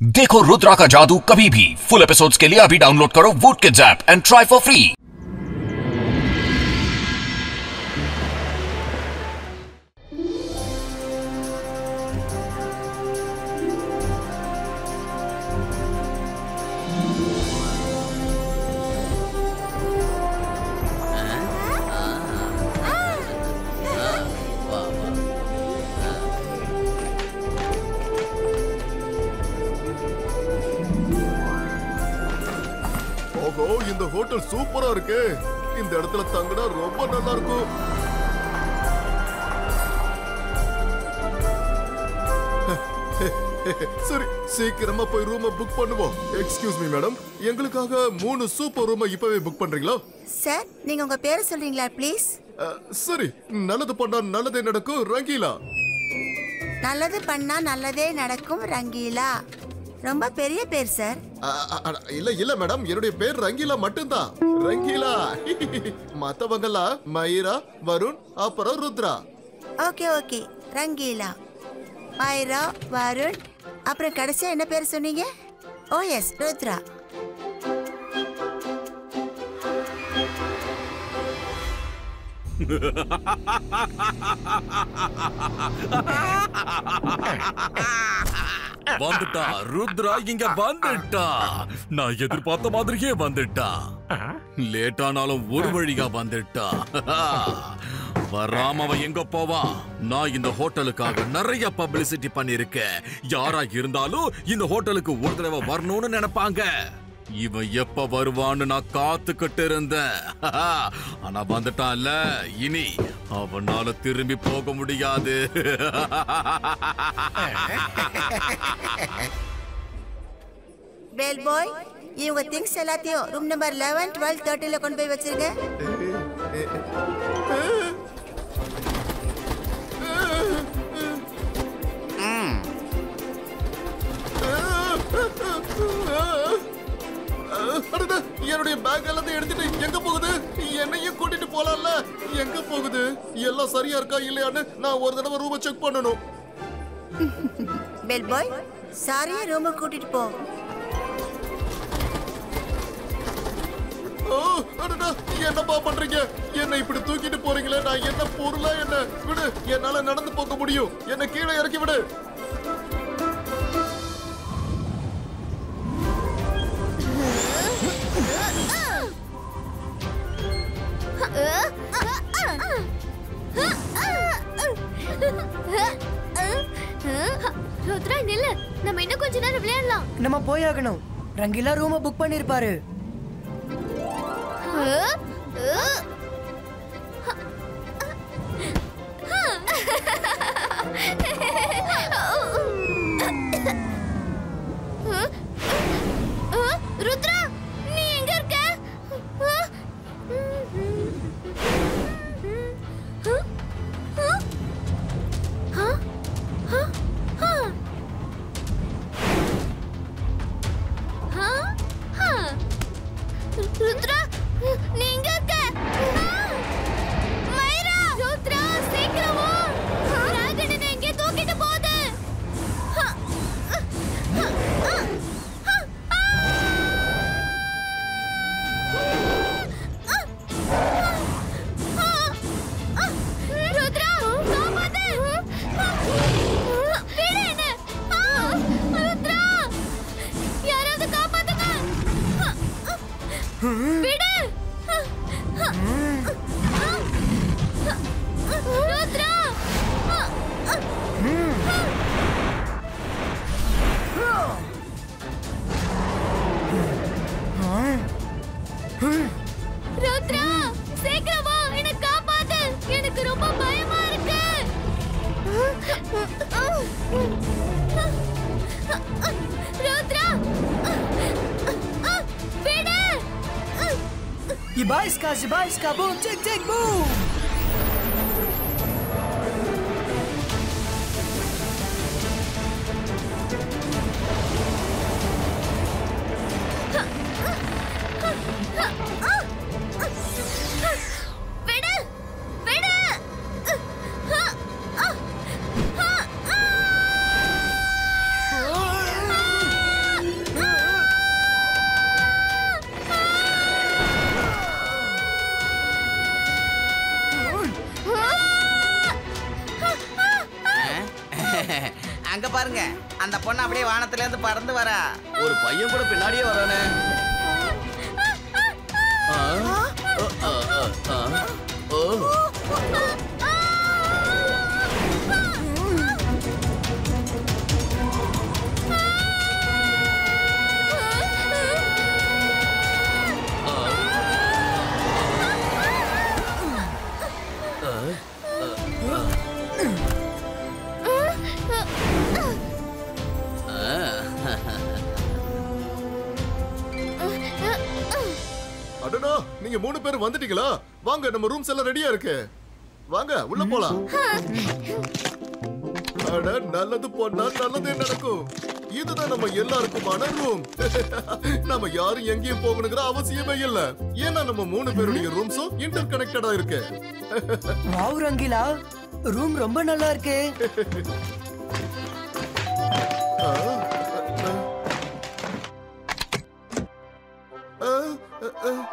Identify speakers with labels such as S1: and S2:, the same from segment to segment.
S1: देखो रुद्रा का जादू कभी भी फुल एपिसोड्स के लिए अभी डाउनलोड करो Voot kids app and try for free
S2: ஓஹோ இந்த ஹோட்டல் சூப்பரா இருக்கு இந்த இடத்துல தங்கினா ரொம்ப நல்லா இருக்கும் சரி சீக்கிரமா போய் ரூமை புக் பண்ணுவோம் எக்ஸ்கியூஸ் மீ மேடம் எங்களுக்காக மூணு சூப்பர் ரூமை இப்பவே புக் பண்றீங்களா
S3: சார் நீங்க உங்க பேரை சொல்றீங்களா ப்ளீஸ்
S2: அஹ், சரி நல்லது பண்ணா நல்லதே நடக்கும் ரங்கீலா
S3: நல்லது பண்ணா நல்லதே நடக்கும் ரங்கீலா ரொம்ப பெரிய பேர் சார்
S2: அ- அ- அ- இல்ல இல்ல மேடம் என்னுடைய பேர் ரங்கீலா மட்டும்தான் ரங்கீலா மத்தவங்கெல்லாம் மயிரா வருண் அப்புறம் ருத்ரா
S3: ஓகே ஓகே ரங்கீலா மைரா வருண் அப்புறம் கடைசியா என்ன பேர் சொன்னீங்க ஓ எஸ் ருத்ரா
S4: வந்துட்டா ருத்ரா இங்க வந்துட்டா நான் எதிர்பார்த்த மாதிரியே வந்துட்டா லேட் ஆனாலும் ஒரு வழியா வந்துட்டா வராம அவன் எங்க போவான் நான் இந்த ஹோட்டலுக்காக நிறைய பப்ளிசிட்டி பண்ணிருக்கேன் யாரா இருந்தாலும் இந்த ஹோட்டலுக்கு ஒரு தடவை வரணும்னு நினைப்பாங்க இவன் எப்ப வருவான்னு நான் காத்துக்கிட்டு இருந்தேன் ஆனா வந்துட்டான்ல இனி அவனால திரும்பி போக முடியாது
S3: பெல் பாய் இவங்க திங்ஸ் எல்லாத்தையும் ரூம் நம்பர் லெவன் டுவெல் தேர்ட்டில கொண்டு போய் வச்சிருங்க
S2: அடடா, என்னுடைய பேக் எல்லாத்தையும் எடுத்துட்டு எங்க போகுது என்னையும் கூட்டிட்டு போலாம்ல எங்க போகுது எல்லாம் சரியா இருக்கா இல்லையான்னு நான் ஒரு தடவை ரூமை செக் பண்ணணும்
S3: பெல் பாய் சாரியா ரூமுக்கு கூட்டிட்டு போ
S2: ஓ, அடடா, என்னப்பா பண்றீங்க என்ன இப்படி தூக்கிட்டு போறீங்களே நான் என்ன பொருளா என்ன விடு என்னால நடந்து போக முடியும் என்ன கீழே இறக்கி விடு
S5: ருத்ரா நில்லு நம்ம இன்னும் கொஞ்ச நேரம் விளையாடலாம்
S6: நம்ம போயாகணும் ரங்கீலா ரூமை புக் பண்ணிருப்பாரு
S5: ருத்ரா நீ எங்க இருக்க ருத்ரா நீ எங்க இருக்க மயிரா ருத்ரா சீக்கிரம் வா ராகணனை எங்கே தூக்கிட்டு போகுது ருத்ரா காப்பாத்து விடு என்ன ருத்ரா யாராவது காப்பாத்துங்க விடு ருத்ரா ருத்ரா சீக்கிரம் வா என்ன காப்பாத்து எனக்கு ரொம்ப பயமா இருக்கு ருத்ரா விடு
S6: Ibaiska, Zibaiska, boom, tick, tick, boom!
S5: விடு விடு
S7: பாருங்க அந்த பொண்ணு அப்படியே வானத்துல இருந்து பறந்து வரா
S8: ஒரு பையன் கூட பின்னாடியே வரானே ஆ, ஆ, ஆ, ஆ, ஆ. ஓ
S2: அடடா நீங்க மூணு பேர் வந்துட்டீங்களா வாங்க நம்ம ரூம்ஸ் எல்லாம் ரெடியா இருக்கு வாங்க உள்ள போலாம் அட நல்லது பொண்ணா நல்லதே நடக்கும் இதுதான் நம்ம எல்லாருக்குமான ரூம் நம்ம யாரும் எங்கேயும் போகணுங்கிற அவசியமே இல்ல ஏன்னா நம்ம மூணு பேருடைய ரூம்ஸும் இன்டர் கனெக்டடா இருக்கு
S6: வாவ் ரங்கிலா ரூம் ரொம்ப நல்லா இருக்கு
S2: அஹ், அஹ், அஹ்.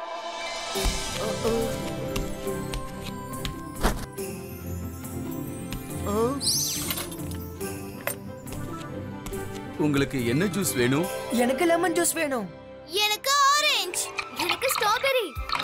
S2: அஹ்.
S8: உங்களுக்கு என்ன ஜூஸ் வேணும்
S6: எனக்கு லெமன் ஜூஸ் வேணும்
S5: எனக்கு ஆரஞ்சு எனக்கு ஸ்ட்ராபெரி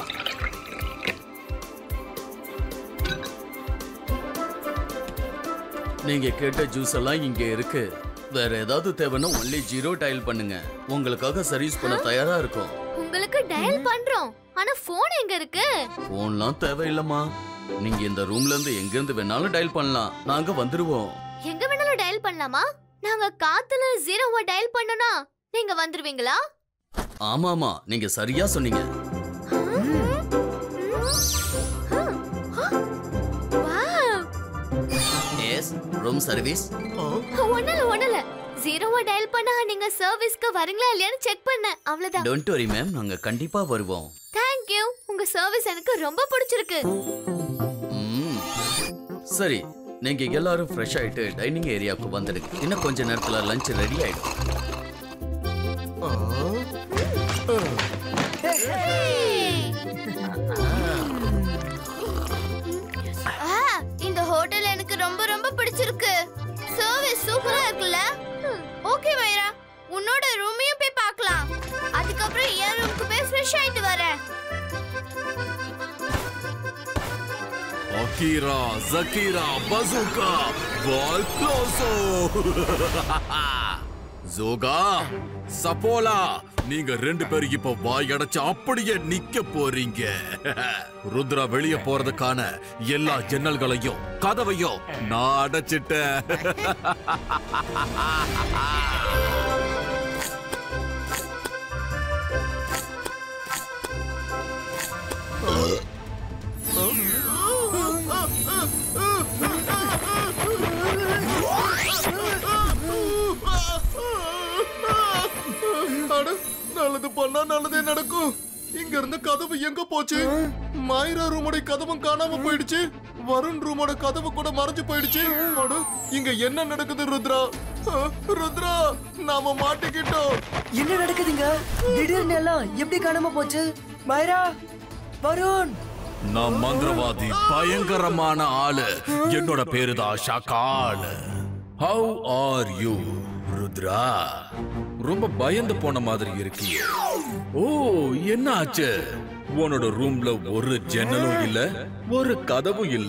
S8: நீங்க கேட்ட ஜூஸ் எல்லாம் இங்க இருக்கு வேற ஏதாவது தேவைன்னா ஒன்லி ஜீரோ டயல் பண்ணுங்க உங்களுக்காக சர்வீஸ் பண்ண தயாரா இருக்கும்
S5: உங்களுக்கு டயல் பண்றோம் ஆனா போன் எங்க இருக்கு
S8: போன்லாம் தேவையில்லம்மா நீங்க இந்த ரூம்ல இருந்து எங்க இருந்து வேணாலும் டயல் பண்ணலாம் நாங்க வந்துருவோம்
S5: எங்க வேணாலும் டயல் பண்ணலாமா நாங்க காத்துல ஜீரோவை டயல் பண்ணனா நீங்க வந்துருவீங்களா
S8: ஆமாமா நீங்க சரியா சொன்னீங்க
S5: வாவ்
S8: எஸ் ரூம் சர்வீஸ்
S5: ஒண்ணுல ஒண்ணுல ஜீரோவை டயல் பண்ணா நீங்க சர்வீஸ்க்கு வரீங்களா இல்லையான்னு செக் பண்ணேன் அவ்வளவுதான்
S8: டோன்ட் வரி மேம் நாங்க கண்டிப்பா வருவோம்
S5: தேங்க் யூ உங்க சர்வீஸ் எனக்கு ரொம்ப பிடிச்சிருக்கு
S8: ம். சரி நீங்க எல்லாரும் ஃப்ரெஷ் ஆயிட்டு டைனிங் ஏரியாவுக்கு வந்துடுங்க இன்னும் கொஞ்ச நேரத்துல லஞ்ச் ரெடி ஆயிடும்
S5: ஆ, இந்த ஹோட்டல் எனக்கு ரொம்ப ரொம்ப பிடிச்சிருக்கு சர்வீஸ் சூப்பரா இருக்குல்ல ஓகே வைரா உன்னோட ரூமையும் போய் பார்க்கலாம் அதுக்கப்புறம் என் ரூமுக்கு போய் ஃப்ரெஷ் ஆயிட்டு வரேன்
S4: அகீரா ஜக்கீரா பசூகா வால் க்ளோசோ ஜோகா சப்போலா நீங்க ரெண்டு பேரும் இப்ப வாய் அடைச்சு அப்படியே நிக்க போறீங்க ருத்ரா வெளிய போறதுக்கான எல்லா ஜன்னல்களையும் கதவையும் நான் அடைச்சிட்டேன்
S2: அட, நல்லது பண்ணா நல்லதே நடக்கும் இங்க இருந்து கதவு எங்க போச்சு மாயிரா ரூமோட கதவும் காணாம போயிடுச்சு வருண் ரூமோட கதவு கூட மறைஞ்சு போயிடுச்சு அட, இங்க என்ன நடக்குது ருத்ரா அஹ், ருத்ரா நாம மாட்டிக்கிட்டோம்
S6: என்ன நடக்குதுங்க திடீர்னு எல்லாம் எப்படி காணாம போச்சு மைரா வருண்
S4: நான் மந்திரவாதி பயங்கரமான ஆளு என்னோட பேரு தான் Shakaal how are you Rudra ரொம்ப பயந்து போன மாதிரி இருக்கியே ஓ என்ன ஆச்சு உன்னோட ரூம்ல ஒரு ஜன்னலும் இல்ல ஒரு கதவும் இல்ல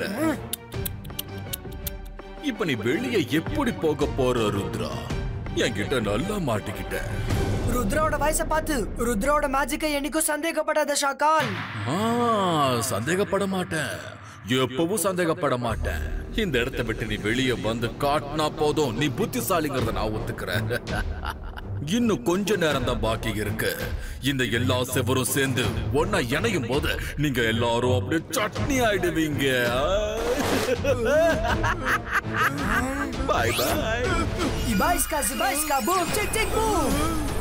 S4: இப்ப நீ வெளியே எப்படி போக போற ருத்ரா என்கிட்ட நல்லா மாட்டிக்கிட்ட
S6: ருத்ராவோட வயசை பார்த்து ருத்ராவோட மேஜிக்கை என்னைக்கும் சந்தேகப்படாத ஷாக்கால்
S4: ஆ, சந்தேகப்பட மாட்டேன் எப்பவும் சந்தேகப்பட மாட்டேன் இந்த இடத்தை விட்டு நீ வெளியே வந்து காட்டினா போதும் நீ புத்திசாலிங்கிறத நான் ஒத்துக்கிறேன் இன்னும் கொஞ்ச நேரம் தான் பாக்கி இருக்கு இந்த எல்லா செவரும் சேர்ந்து ஒன்னா இணையும் போது நீங்க எல்லாரும் அப்படியே சட்னி ஆயிடுவீங்க பாய் பாய்
S6: இபாய்ஸ்கா சிபாய்ஸ்கா பூம் செக் செக் பூம்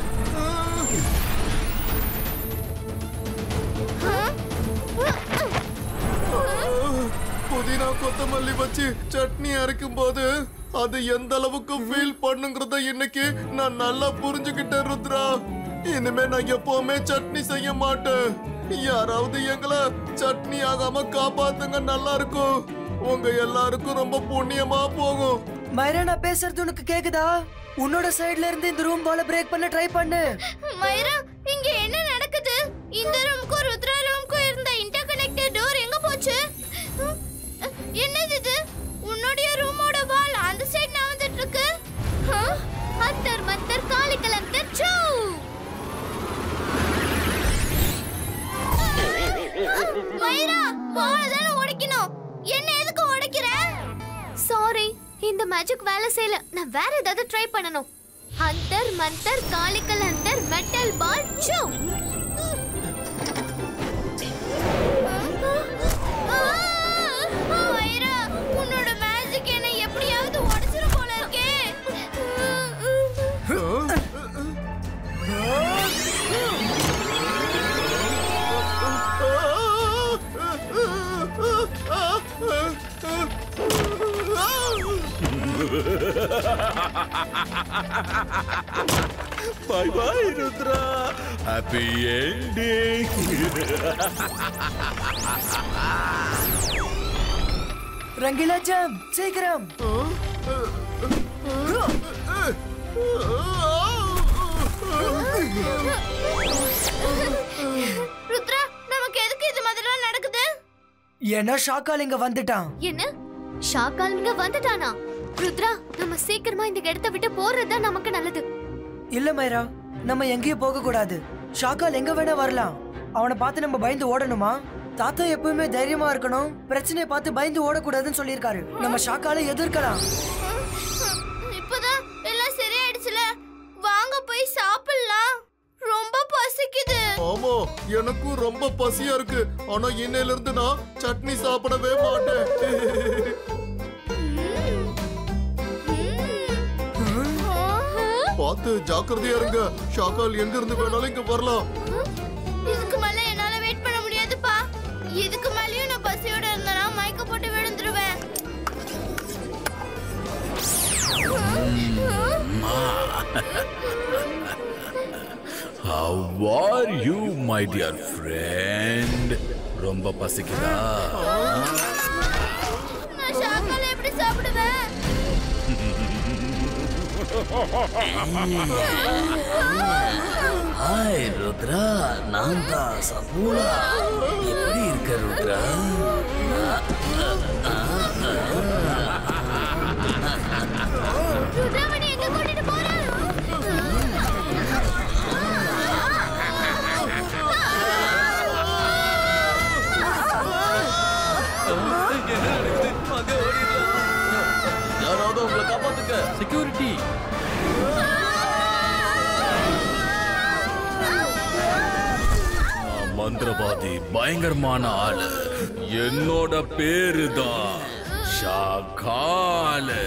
S2: புதினா கொத்தமல்லி வச்சு சட்னி அரைக்கும் போது அது எந்த அளவுக்கு ஃபீல் பண்ணுங்கிறத இன்னைக்கு நான் நல்லா புரிஞ்சுக்கிட்டேன் ருத்ரா இனிமே நான் எப்பவுமே சட்னி செய்ய மாட்டேன் யாராவது எங்களை சட்னி ஆகாம காப்பாத்துங்க நல்லா இருக்கும் உங்க எல்லாருக்கும் ரொம்ப புண்ணியமா போகும்
S6: மைரா நான் பேசுறது உனக்கு கேக்குதா உன்னோட சைடுல இருந்து இந்த ரூம் வால பிரேக் பண்ண ட்ரை பண்ணு
S5: மைரா இங்க என்ன நடக்குது இந்த ரூமுக்கும் ருத்ரா ரூமுக்கும் இருந்த இன்டர் கனெக்டட் டோர் எங்க போச்சு என்னது இது உன்னுடைய ரூமோட வால் அந்த சைடு நான் வந்துட்டு இருக்கு அத்தர் மத்தர் காலிக்கலம் தச்சோ மைரா வால தான உடைக்கணும் என்ன எதுக்கு உடைக்கிற சாரி இந்த மேஜிக் வேலை செய்யல நான் வேற ஏதாவது ட்ரை பண்ணணும் அந்தர் மந்தர் காலிக்கல் அந்தர் மெட்டல் பால் சோ வைரா உன்னோட மேஜிக் என்ன எப்படியாவது உடைச்சிரும் போல இருக்கே
S4: bye bye Rudra happy ending
S6: Rangeela ஜாம் சீக்கிரம்
S5: ருத்ரா நமக்கு எதுக்கு இது மாதிரிலாம் நடக்குது
S6: ஏன்னா ஷாக்கால் இங்க வந்துட்டான்
S5: என்ன ஷாக்கால் இங்க வந்துட்டானா ருத்ரா நம்ம சீக்கிரமா இந்த இடத்தை விட்டு போறது தான் நமக்கு நல்லது
S6: இல்ல மைரா நம்ம எங்கேயும் போக கூடாது ஷாக்கால் எங்க வேணா வரலாம் அவனை பார்த்து நம்ம பயந்து ஓடணுமா தாத்தா எப்பவுமே தைரியமா இருக்கணும் பிரச்சனையை பார்த்து பயந்து ஓடக்கூடாதுன்னு சொல்லியிருக்காரு நம்ம ஷாக்கால எதிர்க்கலாம்
S5: இப்பதான் எல்லாம் சரியாயிடுச்சுல வாங்க போய் சாப்பிடலாம் ரொம்ப பசிக்குது
S2: ஆமா எனக்கும் ரொம்ப பசியா இருக்கு ஆனா இன்னையில இருந்து நான் சட்னி சாப்பிடவே மாட்டேன் பார்த்து ஜாக்கிரதையா இருங்க ஷாக்கால் எங்க இருந்து வேணாலும் இங்க வரலாம்
S5: இதுக்கு மேல என்னால வெயிட் பண்ண முடியாதுப்பா இதுக்கு மேலயும் நான் பசியோட இருந்தனா மயக்க போட்டு விழுந்துருவேன்
S4: How are you, my dear friend? ரொம்ப பசிக்குதா
S5: நான் ஷாக்கால எப்படி சாப்பிடுவேன்
S8: ஹாய் ருத்ரா நான் தான் சபூலா எப்படி இருக்க ருத்ரா
S5: ருத்ராமணி எங்க கூட்டிட்டு போற
S8: யாராவது உங்களை காப்பாத்துக்க செக்யூரிட்டி
S4: நான் மந்திரவாதி பயங்கரமான ஆளு என்னோட பேரு தான் ஷாகால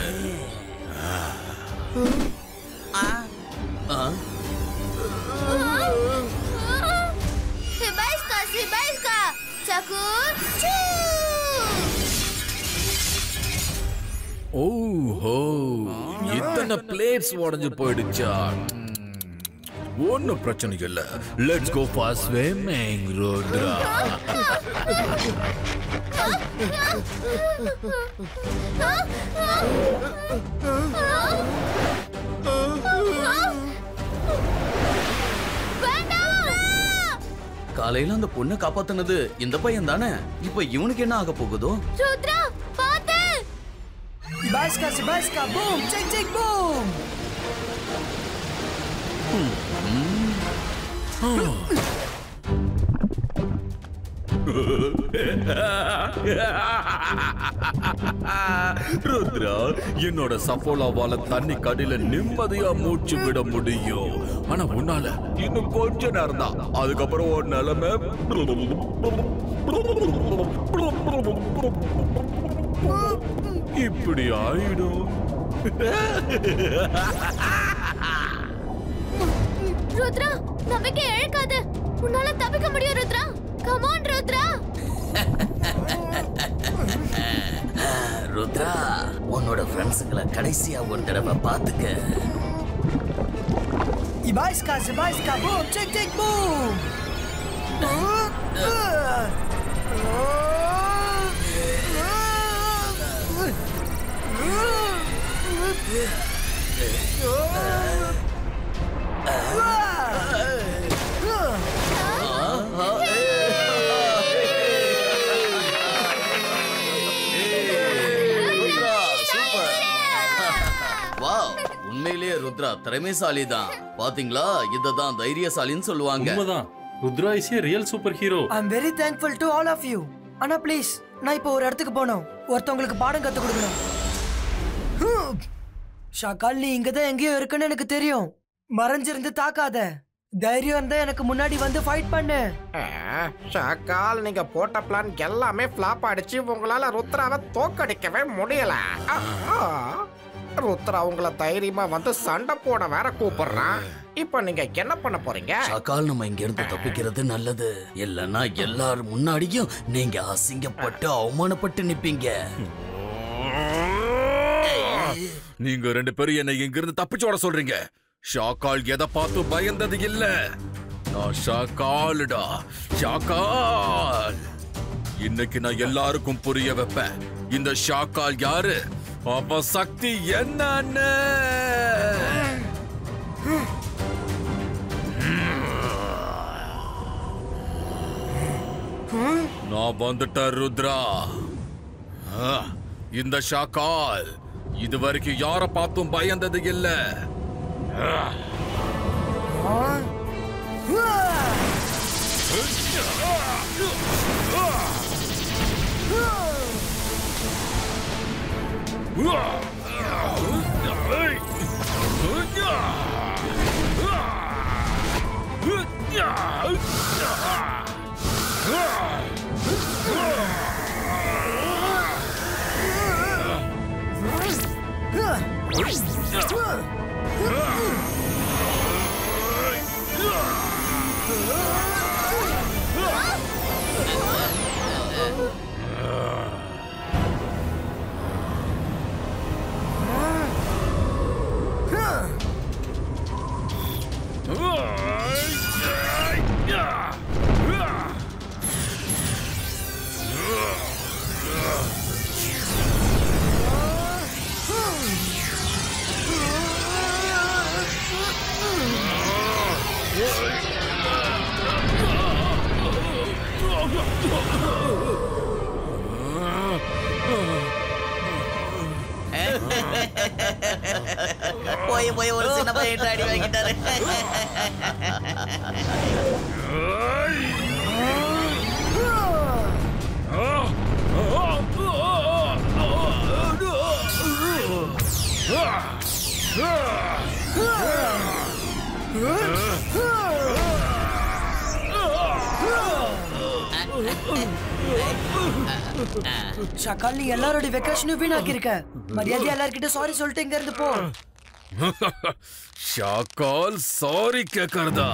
S5: சிபாய்ஸ்கா சிபாய்ஸ்கா சக்கூர் சூ
S4: ஓஹோ இத்தனை பிளேட்ஸ் உடைஞ்சு போயிடுச்சா ஒன்னும் பிரச்சனை இல்ல let's go for swimming Rudra
S8: காலையில அந்த பொண்ணை காப்பாத்துனது இந்த பையன் தானே இப்ப இவனுக்கு என்ன ஆக போகுதோ
S5: ருத்ரா பாத்து
S6: பாஸ்கா சிபாஸ்கா boom check check boom
S4: Rudra என்னோட சஃபோலாவால தண்ணி கடியில நிம்மதியா மூச்சு விட முடியும் ஆனா உன்னால இன்னும் கொஞ்ச நேரம் தான் அதுக்கப்புறம் ஒரு நிலைமை இப்படி ஆயிடும்
S5: ருத்ரா நம்பிக்கை இழக்காத உன்னால தப்பிக்க முடியும் ருத்ரா கமான் ருத்ரா
S8: ருத்ரா உன்னோட ஃப்ரெண்ட்ஸுங்களை கடைசியா ஒரு தடவை பாத்துக்க
S6: இபாய்ஸ்கா சிபாய்ஸ்கா boom check check boom
S8: Rudra super wow உண்மையிலேயே ருத்ரா திறமைசாலி தான் பாத்தீங்களா இததான் தைரியசாலின்னு சொல்லுவாங்க
S9: உண்மைதான் Rudra is a real super hero
S6: I am very thankful to all of you ஆனா ப்ளீஸ் நான் இப்போ ஒரு இடத்துக்கு போகணும் ஒருத்தவங்களுக்கு பாடம் கத்து கொடுக்கணும் ஹம். ஷாக்கால் நீ இங்க தான் எங்கேயோ இருக்குன்னு எனக்கு தெரியும் மறைஞ்சிருந்து தாக்காத தைரியம் இருந்தா எனக்கு முன்னாடி வந்து ஃபைட் பண்ணு
S10: ஷாக்கால் நீங்க போட்ட பிளான் எல்லாமே ஃபிளாப் அடிச்சு உங்களால ருத்ராவை தோக்கடிக்கவே முடியல ஆஹா. ருத்ரா உங்களை தைரியமா வந்து சண்டை போட வேற கூப்பிடுறான் இப்போ நீங்க என்ன பண்ண போறீங்க
S8: சக்கால் நம்ம இங்க இருந்து தப்பிக்கிறது நல்லது இல்லைன்னா எல்லாரும் முன்னாடியும் நீங்க அசிங்கப்பட்டு அவமானப்பட்டு நிப்பீங்க
S4: நீங்க ரெண்டு பேரும் என்னை இங்கிருந்து தப்பிச்சு ஓட சொல்றீங்க ஷாக்கால் எதை பார்த்து பயந்தது இல்ல நான் ஷாக்காலுடா ஷாக்கால் இன்னைக்கு நான் எல்லாருக்கும் புரிய வைப்பேன் இந்த ஷாக்கால் யாரு அவ சக்தி என்னன்னு நான் வந்துட்டேன் ருத்ரா ஆ, இந்த ஷாக்கால் இது வரைக்கும் யார பார்த்தும் பயந்தது இல்ல
S7: போய் போய் ஒரு சின்ன பையன் அடி வாங்கிட்டாரு
S6: ஷாக்கால் நீ எல்லாரோட வெக்கேஷனும் வீணாக்கி இருக்க மரியாதை எல்லார்கிட்ட சாரி சொல்லிட்டு இங்க இருந்து போ
S4: ஷாக்கால் சாரி கேக்குறதா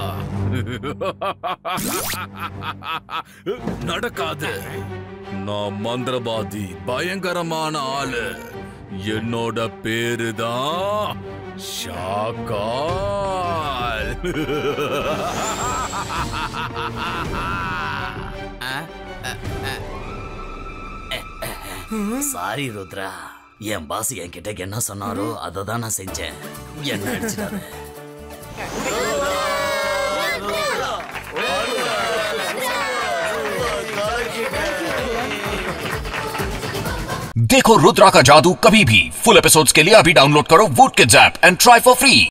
S4: நடக்காது நான் மந்திரவாதி பயங்கரமான ஆளு என்னோட பேரு தான் ஷாக்கால்
S8: சாரி ருத்ரா என் பாஸ் என்கிட்ட என்ன சொன்னாரோ அதை தான் நான் செஞ்சேன் என்ன அடிச்சிடாத
S1: देखो रुद्रा का जादू कभी भी फुल एपिसोड्स के लिए अभी डाउनलोड करो Voot kids app and try for free